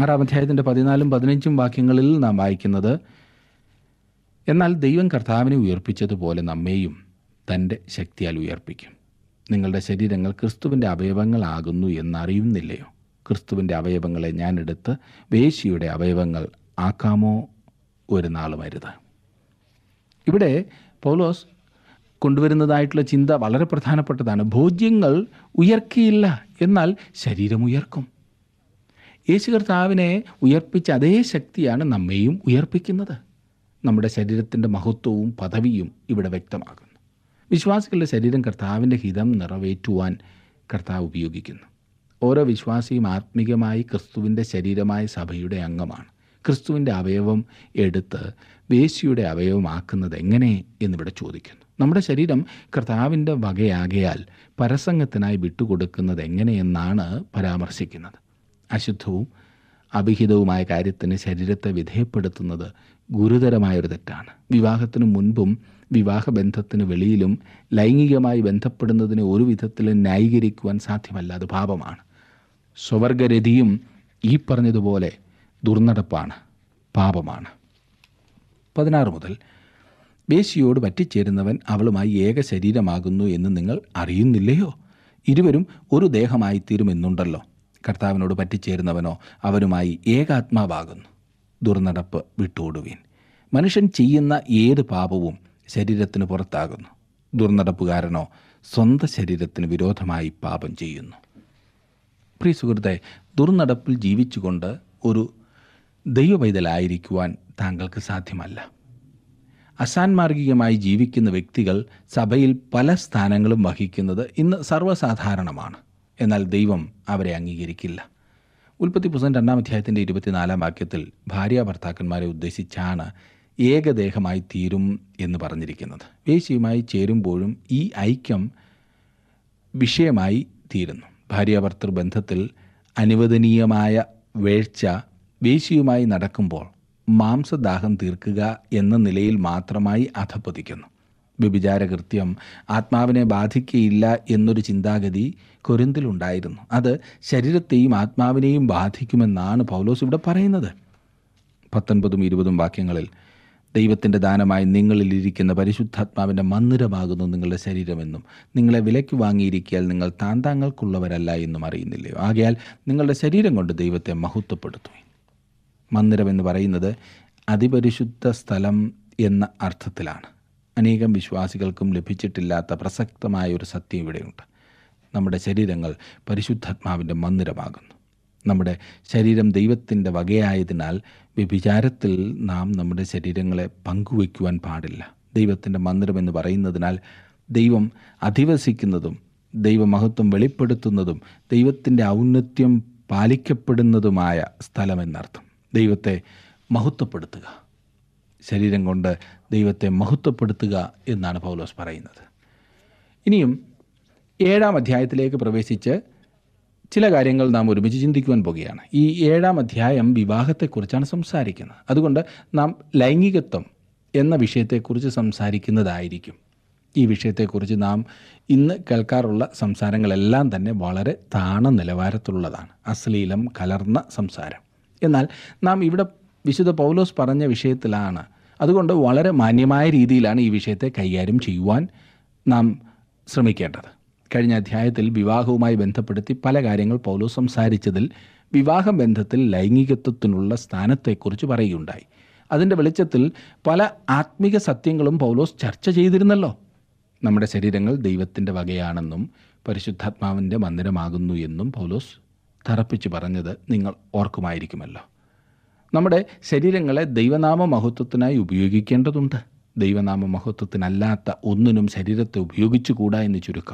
ആറാം അധ്യായത്തിൻ്റെ പതിനാലും പതിനഞ്ചും വാക്യങ്ങളിൽ നാം വായിക്കുന്നത് എന്നാൽ ദൈവം കർത്താവിനെ ഉയർപ്പിച്ചതുപോലെ നമ്മെയും തൻ്റെ ശക്തിയാൽ ഉയർപ്പിക്കും നിങ്ങളുടെ ശരീരങ്ങൾ ക്രിസ്തുവിൻ്റെ അവയവങ്ങളാകുന്നു എന്നറിയുന്നില്ലയോ ക്രിസ്തുവിൻ്റെ അവയവങ്ങളെ ഞാനെടുത്ത് വേശിയുടെ അവയവങ്ങൾ ആക്കാമോ ഒരു നാളും അരുത് ഇവിടെ പൗലോസ് കൊണ്ടുവരുന്നതായിട്ടുള്ള ചിന്ത വളരെ പ്രധാനപ്പെട്ടതാണ് ഭോജ്യങ്ങൾ ഉയർക്കിയില്ല എന്നാൽ ശരീരം ഉയർക്കും യേശു കർത്താവിനെ ഉയർപ്പിച്ച അതേ ശക്തിയാണ് നമ്മെയും ഉയർപ്പിക്കുന്നത് നമ്മുടെ ശരീരത്തിൻ്റെ മഹത്വവും പദവിയും ഇവിടെ വ്യക്തമാകുന്നു വിശ്വാസികളുടെ ശരീരം കർത്താവിൻ്റെ ഹിതം നിറവേറ്റുവാൻ കർത്താവ് ഉപയോഗിക്കുന്നു ഓരോ വിശ്വാസിയും ആത്മീകമായി ക്രിസ്തുവിൻ്റെ ശരീരമായ സഭയുടെ അംഗമാണ് ക്രിസ്തുവിൻ്റെ അവയവം എടുത്ത് വേശിയുടെ അവയവമാക്കുന്നത് എങ്ങനെ എന്നിവിടെ ചോദിക്കുന്നു നമ്മുടെ ശരീരം കർത്താവിൻ്റെ വകയാകയാൽ പരസംഗത്തിനായി വിട്ടുകൊടുക്കുന്നത് എങ്ങനെയെന്നാണ് പരാമർശിക്കുന്നത് അശുദ്ധവും അഭിഹിതവുമായ കാര്യത്തിന് ശരീരത്തെ വിധേയപ്പെടുത്തുന്നത് ഗുരുതരമായൊരു തെറ്റാണ് വിവാഹത്തിനു മുൻപും വിവാഹബന്ധത്തിന് വെളിയിലും ലൈംഗികമായി ബന്ധപ്പെടുന്നതിനെ ഒരു വിധത്തിലും ന്യായീകരിക്കുവാൻ സാധ്യമല്ല അത് പാപമാണ് സ്വവർഗരതിയും ഈ പറഞ്ഞതുപോലെ ദുർനടപ്പാണ് പാപമാണ് പതിനാറ് മുതൽ വേശിയോട് പറ്റിച്ചേരുന്നവൻ അവളുമായി ഏക ശരീരമാകുന്നു എന്ന് നിങ്ങൾ അറിയുന്നില്ലയോ ഇരുവരും ഒരു ദേഹമായി തീരുമെന്നുണ്ടല്ലോ കർത്താവിനോട് പറ്റിച്ചേരുന്നവനോ അവരുമായി ഏകാത്മാവാകുന്നു ദുർനടപ്പ് വിട്ടോടുവീൻ മനുഷ്യൻ ചെയ്യുന്ന ഏത് പാപവും ശരീരത്തിന് പുറത്താകുന്നു ദുർനടപ്പുകാരനോ സ്വന്തം ശരീരത്തിന് വിരോധമായി പാപം ചെയ്യുന്നു പ്രിയ സുഹൃത്തെ ദുർനടപ്പിൽ ജീവിച്ചുകൊണ്ട് ഒരു ദൈവപൈതലായിരിക്കുവാൻ താങ്കൾക്ക് സാധ്യമല്ല അസാൻമാർഗികമായി ജീവിക്കുന്ന വ്യക്തികൾ സഭയിൽ പല സ്ഥാനങ്ങളും വഹിക്കുന്നത് ഇന്ന് സർവ്വസാധാരണമാണ് എന്നാൽ ദൈവം അവരെ അംഗീകരിക്കില്ല ഉൽപ്പത്തി പുസ്തകം രണ്ടാം അധ്യായത്തിൻ്റെ ഇരുപത്തിനാലാം വാക്യത്തിൽ ഭാര്യ ഭർത്താക്കന്മാരെ ഉദ്ദേശിച്ചാണ് ഏകദേഹമായി തീരും എന്ന് പറഞ്ഞിരിക്കുന്നത് വേശിയുമായി ചേരുമ്പോഴും ഈ ഐക്യം വിഷയമായി തീരുന്നു ഭാര്യാഭർത്തൃ ബന്ധത്തിൽ അനുവദനീയമായ വേഴ്ച വേശിയുമായി നടക്കുമ്പോൾ മാംസദാഹം തീർക്കുക എന്ന നിലയിൽ മാത്രമായി അധപ്പതിക്കുന്നു വ്യഭിചാരകൃത്യം ആത്മാവിനെ ബാധിക്കയില്ല എന്നൊരു ചിന്താഗതി കൊരിന്തിലുണ്ടായിരുന്നു അത് ശരീരത്തെയും ആത്മാവിനെയും ബാധിക്കുമെന്നാണ് പൗലോസ് ഇവിടെ പറയുന്നത് പത്തൊൻപതും ഇരുപതും വാക്യങ്ങളിൽ ദൈവത്തിൻ്റെ ദാനമായി നിങ്ങളിലിരിക്കുന്ന പരിശുദ്ധാത്മാവിൻ്റെ മന്ദിരമാകുന്നു നിങ്ങളുടെ ശരീരമെന്നും നിങ്ങളെ വിലയ്ക്ക് വാങ്ങിയിരിക്കിയാൽ നിങ്ങൾ താന്താങ്ങൾക്കുള്ളവരല്ല എന്നും അറിയുന്നില്ലയോ ആകയാൽ നിങ്ങളുടെ ശരീരം കൊണ്ട് ദൈവത്തെ മഹത്വപ്പെടുത്തുവിൻ മന്ദിരം എന്ന് പറയുന്നത് അതിപരിശുദ്ധ സ്ഥലം എന്ന അർത്ഥത്തിലാണ് അനേകം വിശ്വാസികൾക്കും ലഭിച്ചിട്ടില്ലാത്ത പ്രസക്തമായ ഒരു സത്യം ഇവിടെയുണ്ട് നമ്മുടെ ശരീരങ്ങൾ പരിശുദ്ധാത്മാവിൻ്റെ മന്ദിരമാകുന്നു നമ്മുടെ ശരീരം ദൈവത്തിൻ്റെ വകയായതിനാൽ വ്യഭിചാരത്തിൽ നാം നമ്മുടെ ശരീരങ്ങളെ പങ്കുവയ്ക്കുവാൻ പാടില്ല ദൈവത്തിൻ്റെ മന്ദിരം എന്ന് പറയുന്നതിനാൽ ദൈവം അധിവസിക്കുന്നതും ദൈവമഹത്വം വെളിപ്പെടുത്തുന്നതും ദൈവത്തിൻ്റെ ഔന്നത്യം പാലിക്കപ്പെടുന്നതുമായ സ്ഥലമെന്നർത്ഥം ദൈവത്തെ മഹത്വപ്പെടുത്തുക ശരീരം കൊണ്ട് ദൈവത്തെ മഹത്വപ്പെടുത്തുക എന്നാണ് പൗലോസ് പറയുന്നത് ഇനിയും ഏഴാം അധ്യായത്തിലേക്ക് പ്രവേശിച്ച് ചില കാര്യങ്ങൾ നാം ഒരുമിച്ച് ചിന്തിക്കുവാൻ പോകുകയാണ് ഈ ഏഴാം അധ്യായം വിവാഹത്തെക്കുറിച്ചാണ് സംസാരിക്കുന്നത് അതുകൊണ്ട് നാം ലൈംഗികത്വം എന്ന വിഷയത്തെക്കുറിച്ച് സംസാരിക്കുന്നതായിരിക്കും ഈ വിഷയത്തെക്കുറിച്ച് നാം ഇന്ന് കേൾക്കാറുള്ള സംസാരങ്ങളെല്ലാം തന്നെ വളരെ താണ നിലവാരത്തിലുള്ളതാണ് അശ്ലീലം കലർന്ന സംസാരം എന്നാൽ നാം ഇവിടെ വിശുദ്ധ പൗലോസ് പറഞ്ഞ വിഷയത്തിലാണ് അതുകൊണ്ട് വളരെ മാന്യമായ രീതിയിലാണ് ഈ വിഷയത്തെ കൈകാര്യം ചെയ്യുവാൻ നാം ശ്രമിക്കേണ്ടത് കഴിഞ്ഞ അധ്യായത്തിൽ വിവാഹവുമായി ബന്ധപ്പെടുത്തി പല കാര്യങ്ങൾ പൗലോസ് സംസാരിച്ചതിൽ വിവാഹ ബന്ധത്തിൽ ലൈംഗികത്വത്തിനുള്ള സ്ഥാനത്തെക്കുറിച്ച് പറയുകയുണ്ടായി അതിൻ്റെ വെളിച്ചത്തിൽ പല ആത്മിക സത്യങ്ങളും പൗലോസ് ചർച്ച ചെയ്തിരുന്നല്ലോ നമ്മുടെ ശരീരങ്ങൾ ദൈവത്തിൻ്റെ വകയാണെന്നും പരിശുദ്ധാത്മാവിൻ്റെ മന്ദിരമാകുന്നു എന്നും പൗലോസ് തറപ്പിച്ച് പറഞ്ഞത് നിങ്ങൾ ഓർക്കുമായിരിക്കുമല്ലോ നമ്മുടെ ശരീരങ്ങളെ ദൈവനാമ മഹത്വത്തിനായി ഉപയോഗിക്കേണ്ടതുണ്ട് ദൈവനാമ മഹത്വത്തിനല്ലാത്ത ഒന്നിനും ശരീരത്തെ ഉപയോഗിച്ചുകൂടാ എന്ന് ചുരുക്കം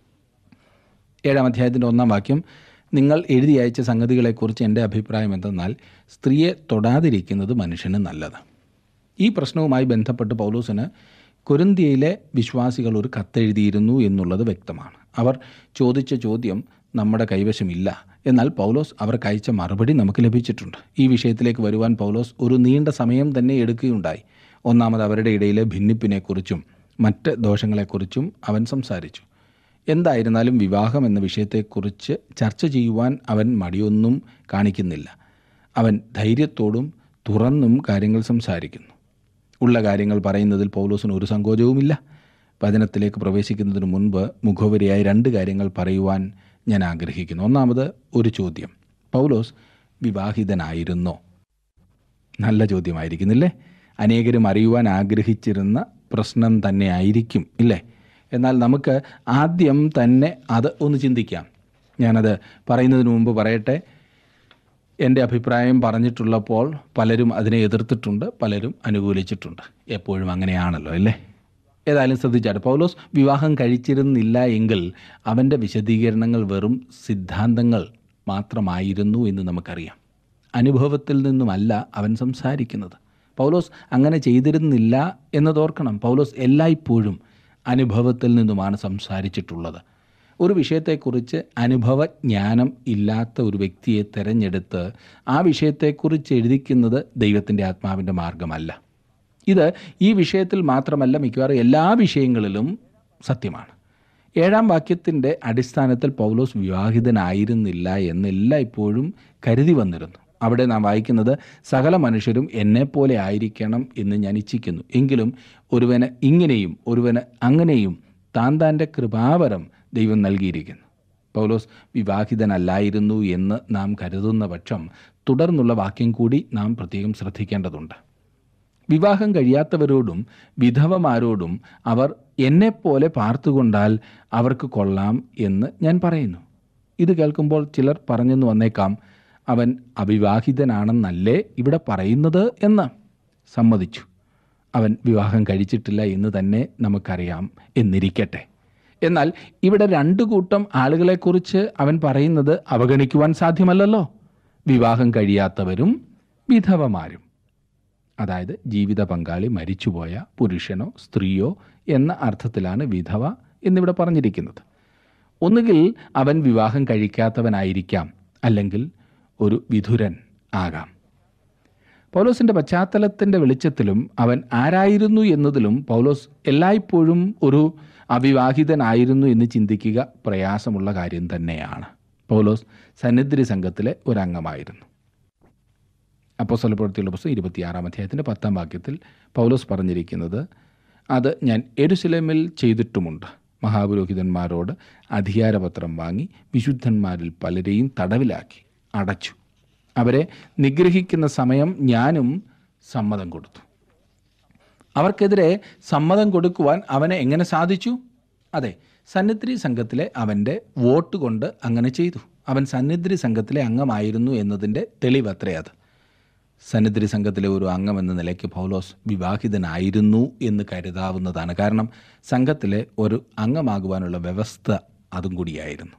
ഏഴാം അധ്യായത്തിൻ്റെ ഒന്നാം വാക്യം നിങ്ങൾ എഴുതി അയച്ച സംഗതികളെക്കുറിച്ച് എൻ്റെ അഭിപ്രായം എന്തെന്നാൽ സ്ത്രീയെ തൊടാതിരിക്കുന്നത് മനുഷ്യന് നല്ലത് ഈ പ്രശ്നവുമായി ബന്ധപ്പെട്ട് പൗലോസിന് കൊരിന്തിയയിലെ വിശ്വാസികൾ ഒരു കത്തെഴുതിയിരുന്നു എന്നുള്ളത് വ്യക്തമാണ് അവർ ചോദിച്ച ചോദ്യം നമ്മുടെ കൈവശമില്ല എന്നാൽ പൗലോസ് അവർക്ക് അയച്ച മറുപടി നമുക്ക് ലഭിച്ചിട്ടുണ്ട് ഈ വിഷയത്തിലേക്ക് വരുവാൻ പൗലോസ് ഒരു നീണ്ട സമയം തന്നെ എടുക്കുകയുണ്ടായി ഒന്നാമത് അവരുടെ ഇടയിലെ ഭിന്നിപ്പിനെക്കുറിച്ചും മറ്റ് ദോഷങ്ങളെക്കുറിച്ചും അവൻ സംസാരിച്ചു എന്തായിരുന്നാലും വിവാഹം എന്ന വിഷയത്തെക്കുറിച്ച് ചർച്ച ചെയ്യുവാൻ അവൻ മടിയൊന്നും കാണിക്കുന്നില്ല അവൻ ധൈര്യത്തോടും തുറന്നും കാര്യങ്ങൾ സംസാരിക്കുന്നു ഉള്ള കാര്യങ്ങൾ പറയുന്നതിൽ പൗലോസിന് ഒരു സങ്കോചവുമില്ല വചനത്തിലേക്ക് പ്രവേശിക്കുന്നതിന് മുൻപ് മുഖവരിയായി രണ്ട് കാര്യങ്ങൾ പറയുവാൻ ഞാൻ ആഗ്രഹിക്കുന്നു ഒന്നാമത് ഒരു ചോദ്യം പൗലോസ് വിവാഹിതനായിരുന്നോ നല്ല ചോദ്യമായിരിക്കുന്നില്ലേ അനേകരും അറിയുവാൻ ആഗ്രഹിച്ചിരുന്ന പ്രശ്നം തന്നെ ആയിരിക്കും ഇല്ലേ എന്നാൽ നമുക്ക് ആദ്യം തന്നെ അത് ഒന്ന് ചിന്തിക്കാം ഞാനത് പറയുന്നതിന് മുമ്പ് പറയട്ടെ എൻ്റെ അഭിപ്രായം പറഞ്ഞിട്ടുള്ളപ്പോൾ പലരും അതിനെ എതിർത്തിട്ടുണ്ട് പലരും അനുകൂലിച്ചിട്ടുണ്ട് എപ്പോഴും അങ്ങനെയാണല്ലോ അല്ലേ ഏതായാലും ശ്രദ്ധിച്ചാട്ടെ പൗലോസ് വിവാഹം കഴിച്ചിരുന്നില്ല എങ്കിൽ അവൻ്റെ വിശദീകരണങ്ങൾ വെറും സിദ്ധാന്തങ്ങൾ മാത്രമായിരുന്നു എന്ന് നമുക്കറിയാം അനുഭവത്തിൽ നിന്നുമല്ല അവൻ സംസാരിക്കുന്നത് പൗലോസ് അങ്ങനെ ചെയ്തിരുന്നില്ല എന്നതോർക്കണം പൗലോസ് എല്ലായ്പ്പോഴും അനുഭവത്തിൽ നിന്നുമാണ് സംസാരിച്ചിട്ടുള്ളത് ഒരു വിഷയത്തെക്കുറിച്ച് അനുഭവജ്ഞാനം ഇല്ലാത്ത ഒരു വ്യക്തിയെ തിരഞ്ഞെടുത്ത് ആ വിഷയത്തെക്കുറിച്ച് എഴുതിക്കുന്നത് ദൈവത്തിൻ്റെ ആത്മാവിൻ്റെ മാർഗമല്ല ഇത് ഈ വിഷയത്തിൽ മാത്രമല്ല മിക്കവാറും എല്ലാ വിഷയങ്ങളിലും സത്യമാണ് ഏഴാം വാക്യത്തിൻ്റെ അടിസ്ഥാനത്തിൽ പൗലോസ് വിവാഹിതനായിരുന്നില്ല എന്നെല്ലാം ഇപ്പോഴും കരുതി വന്നിരുന്നു അവിടെ നാം വായിക്കുന്നത് സകല മനുഷ്യരും എന്നെപ്പോലെ ആയിരിക്കണം എന്ന് ഞാൻ ഇച്ഛിക്കുന്നു എങ്കിലും ഒരുവന് ഇങ്ങനെയും ഒരുവന് അങ്ങനെയും താൻ താൻ്റെ കൃപാവരം ദൈവം നൽകിയിരിക്കുന്നു പൗലോസ് വിവാഹിതനല്ലായിരുന്നു എന്ന് നാം കരുതുന്ന പക്ഷം തുടർന്നുള്ള വാക്യം കൂടി നാം പ്രത്യേകം ശ്രദ്ധിക്കേണ്ടതുണ്ട് വിവാഹം കഴിയാത്തവരോടും വിധവമാരോടും അവർ എന്നെപ്പോലെ പാർത്തുകൊണ്ടാൽ അവർക്ക് കൊള്ളാം എന്ന് ഞാൻ പറയുന്നു ഇത് കേൾക്കുമ്പോൾ ചിലർ പറഞ്ഞെന്ന് വന്നേക്കാം അവൻ അവിവാഹിതനാണെന്നല്ലേ ഇവിടെ പറയുന്നത് എന്ന് സമ്മതിച്ചു അവൻ വിവാഹം കഴിച്ചിട്ടില്ല എന്ന് തന്നെ നമുക്കറിയാം എന്നിരിക്കട്ടെ എന്നാൽ ഇവിടെ രണ്ടു കൂട്ടം ആളുകളെക്കുറിച്ച് അവൻ പറയുന്നത് അവഗണിക്കുവാൻ സാധ്യമല്ലല്ലോ വിവാഹം കഴിയാത്തവരും വിധവമാരും അതായത് ജീവിത പങ്കാളി മരിച്ചുപോയ പുരുഷനോ സ്ത്രീയോ എന്ന അർത്ഥത്തിലാണ് വിധവ എന്നിവിടെ പറഞ്ഞിരിക്കുന്നത് ഒന്നുകിൽ അവൻ വിവാഹം കഴിക്കാത്തവനായിരിക്കാം അല്ലെങ്കിൽ ഒരു വിധുരൻ ആകാം പൗലോസിൻ്റെ പശ്ചാത്തലത്തിൻ്റെ വെളിച്ചത്തിലും അവൻ ആരായിരുന്നു എന്നതിലും പൗലോസ് എല്ലായ്പ്പോഴും ഒരു അവിവാഹിതനായിരുന്നു എന്ന് ചിന്തിക്കുക പ്രയാസമുള്ള കാര്യം തന്നെയാണ് പൗലോസ് സന്നിധി സംഘത്തിലെ ഒരംഗമായിരുന്നു അപ്പോൾ സ്വലപ്പെടുത്തിയുള്ള പുസ്തകം ഇരുപത്തിയാറാം അധ്യായത്തിൻ്റെ പത്താം വാക്യത്തിൽ പൗലോസ് പറഞ്ഞിരിക്കുന്നത് അത് ഞാൻ എരുസലേമിൽ ചെയ്തിട്ടുമുണ്ട് മഹാപുരോഹിതന്മാരോട് അധികാരപത്രം വാങ്ങി വിശുദ്ധന്മാരിൽ പലരെയും തടവിലാക്കി അടച്ചു അവരെ നിഗ്രഹിക്കുന്ന സമയം ഞാനും സമ്മതം കൊടുത്തു അവർക്കെതിരെ സമ്മതം കൊടുക്കുവാൻ അവന് എങ്ങനെ സാധിച്ചു അതെ സന്നിധി സംഘത്തിലെ അവൻ്റെ വോട്ട് കൊണ്ട് അങ്ങനെ ചെയ്തു അവൻ സന്നിധി സംഘത്തിലെ അംഗമായിരുന്നു എന്നതിൻ്റെ തെളിവത്രേ അത് സന്നിധി സംഘത്തിലെ ഒരു അംഗം എന്ന നിലയ്ക്ക് പൗലോസ് വിവാഹിതനായിരുന്നു എന്ന് കരുതാവുന്നതാണ് കാരണം സംഘത്തിലെ ഒരു അംഗമാകുവാനുള്ള വ്യവസ്ഥ അതും കൂടിയായിരുന്നു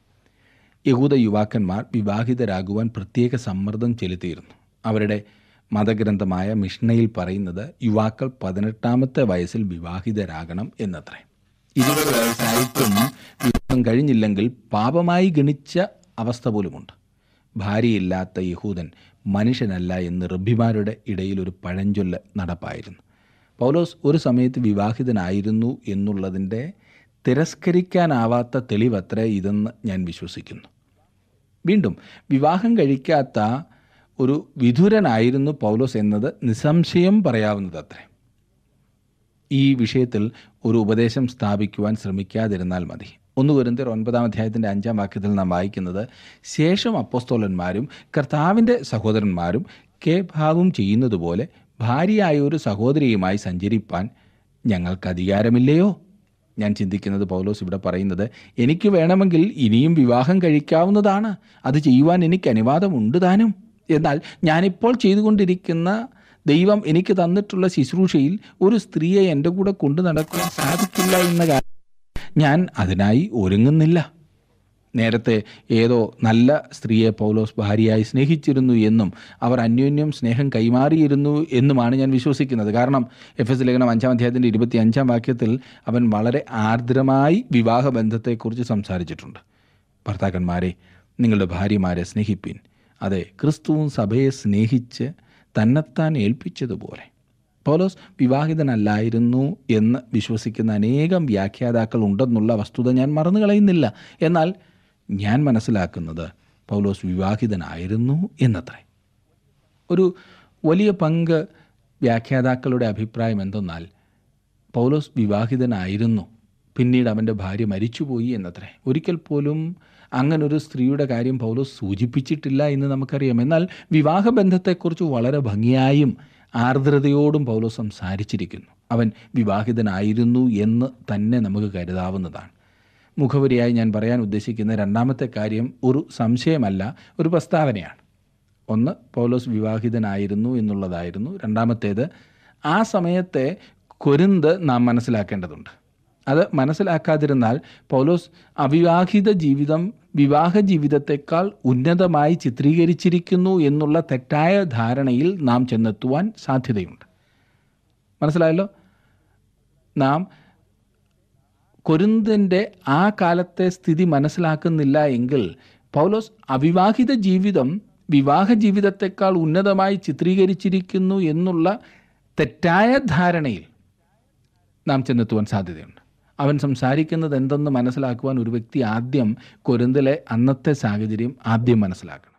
യഹൂദ യുവാക്കന്മാർ വിവാഹിതരാകുവാൻ പ്രത്യേക സമ്മർദ്ദം ചെലുത്തിയിരുന്നു അവരുടെ മതഗ്രന്ഥമായ മിഷ്ണയിൽ പറയുന്നത് യുവാക്കൾ പതിനെട്ടാമത്തെ വയസ്സിൽ വിവാഹിതരാകണം എന്നത്രേ ഇരുപത് വയസ്സായിട്ടും വിവാഹം കഴിഞ്ഞില്ലെങ്കിൽ പാപമായി ഗണിച്ച അവസ്ഥ പോലുമുണ്ട് ഭാര്യയില്ലാത്ത യഹൂദൻ മനുഷ്യനല്ല എന്ന് റബ്ബിമാരുടെ ഇടയിൽ ഒരു പഴഞ്ചൊല്ല് നടപ്പായിരുന്നു പൗലോസ് ഒരു സമയത്ത് വിവാഹിതനായിരുന്നു എന്നുള്ളതിൻ്റെ തിരസ്കരിക്കാനാവാത്ത തെളിവത്രേ ഇതെന്ന് ഞാൻ വിശ്വസിക്കുന്നു വീണ്ടും വിവാഹം കഴിക്കാത്ത ഒരു വിധുരനായിരുന്നു പൗലോസ് എന്നത് നിസ്സംശയം പറയാവുന്നത് അത്രേ ഈ വിഷയത്തിൽ ഒരു ഉപദേശം സ്ഥാപിക്കുവാൻ ശ്രമിക്കാതിരുന്നാൽ മതി ഒന്ന് കുരുന്തർ ഒൻപതാം അധ്യായത്തിൻ്റെ അഞ്ചാം വാക്യത്തിൽ നാം വായിക്കുന്നത് ശേഷം അപ്പോസ്തോലന്മാരും കർത്താവിൻ്റെ സഹോദരന്മാരും കേഭാവും ചെയ്യുന്നതുപോലെ ഭാര്യയായ ഒരു സഹോദരിയുമായി സഞ്ചരിപ്പാൻ ഞങ്ങൾക്ക് അധികാരമില്ലയോ ഞാൻ ചിന്തിക്കുന്നത് പൗലോസ് ഇവിടെ പറയുന്നത് എനിക്ക് വേണമെങ്കിൽ ഇനിയും വിവാഹം കഴിക്കാവുന്നതാണ് അത് ചെയ്യുവാൻ എനിക്ക് അനുവാദമുണ്ട് താനും എന്നാൽ ഞാനിപ്പോൾ ചെയ്തുകൊണ്ടിരിക്കുന്ന ദൈവം എനിക്ക് തന്നിട്ടുള്ള ശുശ്രൂഷയിൽ ഒരു സ്ത്രീയെ എൻ്റെ കൂടെ കൊണ്ടു നടക്കുവാൻ സാധിക്കില്ല എന്ന കാര്യം ഞാൻ അതിനായി ഒരുങ്ങുന്നില്ല നേരത്തെ ഏതോ നല്ല സ്ത്രീയെ പൗലോസ് ഭാര്യയായി സ്നേഹിച്ചിരുന്നു എന്നും അവർ അന്യോന്യം സ്നേഹം കൈമാറിയിരുന്നു എന്നുമാണ് ഞാൻ വിശ്വസിക്കുന്നത് കാരണം എഫ് എസ് ലേഖനം അഞ്ചാം അധ്യായത്തിൻ്റെ ഇരുപത്തി അഞ്ചാം വാക്യത്തിൽ അവൻ വളരെ ആർദ്രമായി വിവാഹബന്ധത്തെക്കുറിച്ച് സംസാരിച്ചിട്ടുണ്ട് ഭർത്താക്കന്മാരെ നിങ്ങളുടെ ഭാര്യമാരെ സ്നേഹിപ്പിൻ അതെ ക്രിസ്തുവും സഭയെ സ്നേഹിച്ച് തന്നെത്താൻ ഏൽപ്പിച്ചതുപോലെ പൗലോസ് വിവാഹിതനല്ലായിരുന്നു എന്ന് വിശ്വസിക്കുന്ന അനേകം വ്യാഖ്യാതാക്കൾ ഉണ്ടെന്നുള്ള വസ്തുത ഞാൻ മറന്നു കളയുന്നില്ല എന്നാൽ ഞാൻ മനസ്സിലാക്കുന്നത് പൗലോസ് വിവാഹിതനായിരുന്നു എന്നത്രേ ഒരു വലിയ പങ്ക് വ്യാഖ്യാതാക്കളുടെ അഭിപ്രായം എന്തെന്നാൽ പൗലോസ് വിവാഹിതനായിരുന്നു പിന്നീട് അവൻ്റെ ഭാര്യ മരിച്ചുപോയി എന്നത്രേ ഒരിക്കൽ പോലും അങ്ങനൊരു സ്ത്രീയുടെ കാര്യം പൗലോസ് സൂചിപ്പിച്ചിട്ടില്ല എന്ന് നമുക്കറിയാം എന്നാൽ വിവാഹബന്ധത്തെക്കുറിച്ച് വളരെ ഭംഗിയായും ആർദ്രതയോടും പൗലോസ് സംസാരിച്ചിരിക്കുന്നു അവൻ വിവാഹിതനായിരുന്നു എന്ന് തന്നെ നമുക്ക് കരുതാവുന്നതാണ് മുഖവരിയായി ഞാൻ പറയാൻ ഉദ്ദേശിക്കുന്ന രണ്ടാമത്തെ കാര്യം ഒരു സംശയമല്ല ഒരു പ്രസ്താവനയാണ് ഒന്ന് പൗലോസ് വിവാഹിതനായിരുന്നു എന്നുള്ളതായിരുന്നു രണ്ടാമത്തേത് ആ സമയത്തെ കൊരിന്ത് നാം മനസ്സിലാക്കേണ്ടതുണ്ട് അത് മനസ്സിലാക്കാതിരുന്നാൽ പൗലോസ് അവിവാഹിത ജീവിതം വിവാഹ ജീവിതത്തെക്കാൾ ഉന്നതമായി ചിത്രീകരിച്ചിരിക്കുന്നു എന്നുള്ള തെറ്റായ ധാരണയിൽ നാം ചെന്നെത്തുവാൻ സാധ്യതയുണ്ട് മനസ്സിലായല്ലോ നാം കൊരിന്തിൻ്റെ ആ കാലത്തെ സ്ഥിതി മനസ്സിലാക്കുന്നില്ല എങ്കിൽ പൗലോസ് അവിവാഹിത ജീവിതം വിവാഹ ജീവിതത്തെക്കാൾ ഉന്നതമായി ചിത്രീകരിച്ചിരിക്കുന്നു എന്നുള്ള തെറ്റായ ധാരണയിൽ നാം ചെന്നെത്തുവാൻ സാധ്യതയുണ്ട് അവൻ സംസാരിക്കുന്നത് എന്തെന്ന് മനസ്സിലാക്കുവാൻ ഒരു വ്യക്തി ആദ്യം കൊരിന്തിലെ അന്നത്തെ സാഹചര്യം ആദ്യം മനസ്സിലാക്കണം